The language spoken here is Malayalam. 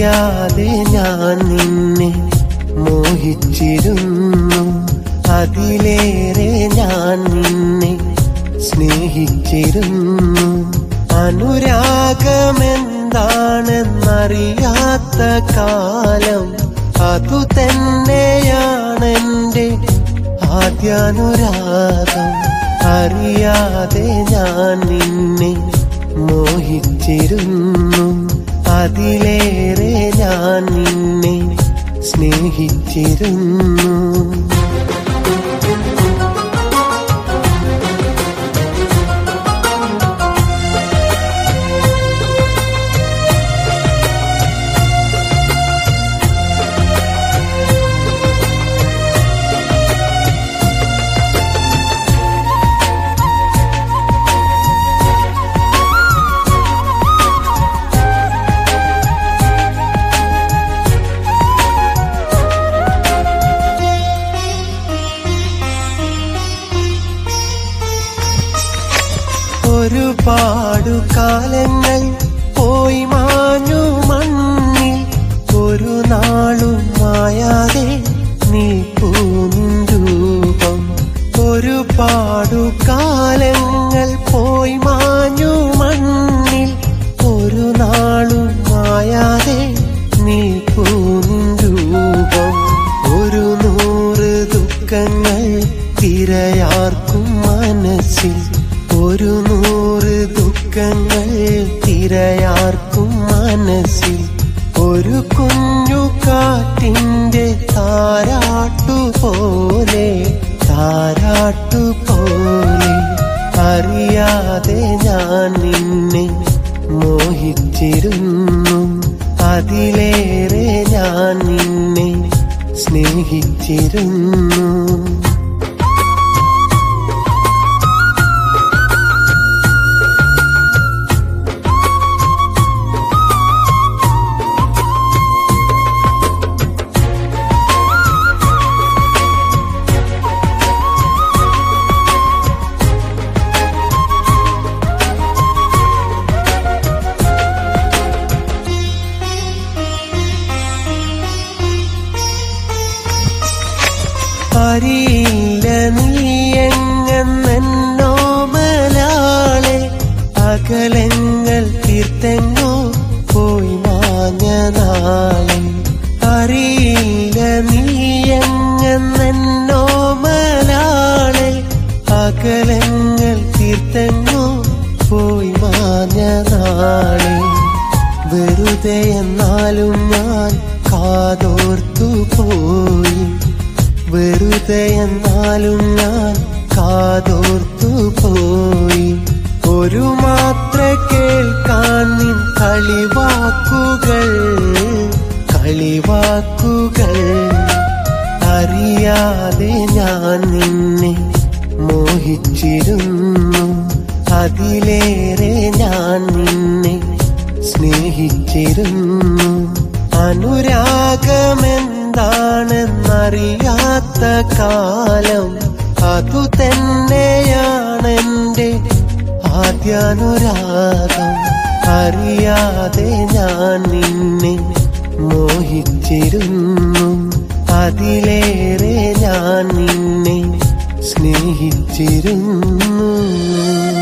അറിയാതെ ഞാൻ നിന്നെ മോഹിച്ചിരുന്നു അതിലേറെ ഞാൻ നിന്നെ സ്നേഹിച്ചിരുന്നു അനുരാഗമെന്താണെന്നറിയാത്ത കാലം അതു തന്നെയാണെന്റെ ആദ്യാനുരാഗം അറിയാതെ ഞാൻ നിന്നെ മോഹിച്ചിരുന്നു അതിലേറെ ഞാൻ നിന്നെ സ്നേഹിച്ചിരുന്നു ഒരുപാടു കാലങ്ങൾ പോയി മാഞ്ഞു മണ്ണിൽ ഒരു നാളും മായാതെ നീ പൂനിൻ രൂപം ഒരുപാടു കാലങ്ങൾ പോയി മാഞ്ഞു മണ്ണിൽ ഒരു നാളും മായാതെ നീ പൂനിൻ രൂപം ഒരു നൂറ് ദുഃഖങ്ങൾ തിരയാർക്കും മനസ്സിൽ ഒരു നൂറ് ദുഃഖങ്ങൾ തിരയാർക്കും മനസ്സിൽ ഒരു കുഞ്ഞു കാറ്റിന്റെ താരാട്ടു പോലെ താരാട്ടു പോലെ അറിയാതെ ഞാൻ നിന്നെ മോഹിച്ചിരുന്നു അതിലേറെ ഞാൻ നിന്നെ സ്നേഹിച്ചിരുന്നു അറിയില്ല നീ എങ്ങെന്നോ മലാളെ അകലങ്ങൾ തീർത്തെങ്ങോ പോയി മാഞ്ഞ നാളെ അറിയില്ല നീ എങ്ങെന്നോ മലാളെ അകലങ്ങൾ തീർത്തെങ്ങോ പോയി മാഞ്ഞ നാളെ വെറുതെ എന്നാലും ഞാൻ കാതോർത്തു പോയി വെറുതെ എന്നാലും ഞാൻ കാതോർത്തു പോയി ഒരു മാത്ര കേൾക്കാൻ നിൻ കളിവാക്കുകൾ കളിവാക്കുകൾ അറിയാതെ ഞാൻ നിന്നെ മോഹിച്ചിരുന്നു അതിലേറെ ഞാൻ നിന്നെ സ്നേഹിച്ചിരുന്നു അനുരാഗമെന്താണെന്നറിയാത്ത കാലം അതു തന്നെയാണെന്റെ ആദ്യാനുരാഗം അറിയാതെ ഞാൻ നിന്നെ മോഹിച്ചിരുന്നു അതിലേറെ ഞാൻ നിന്നെ സ്നേഹിച്ചിരുന്നു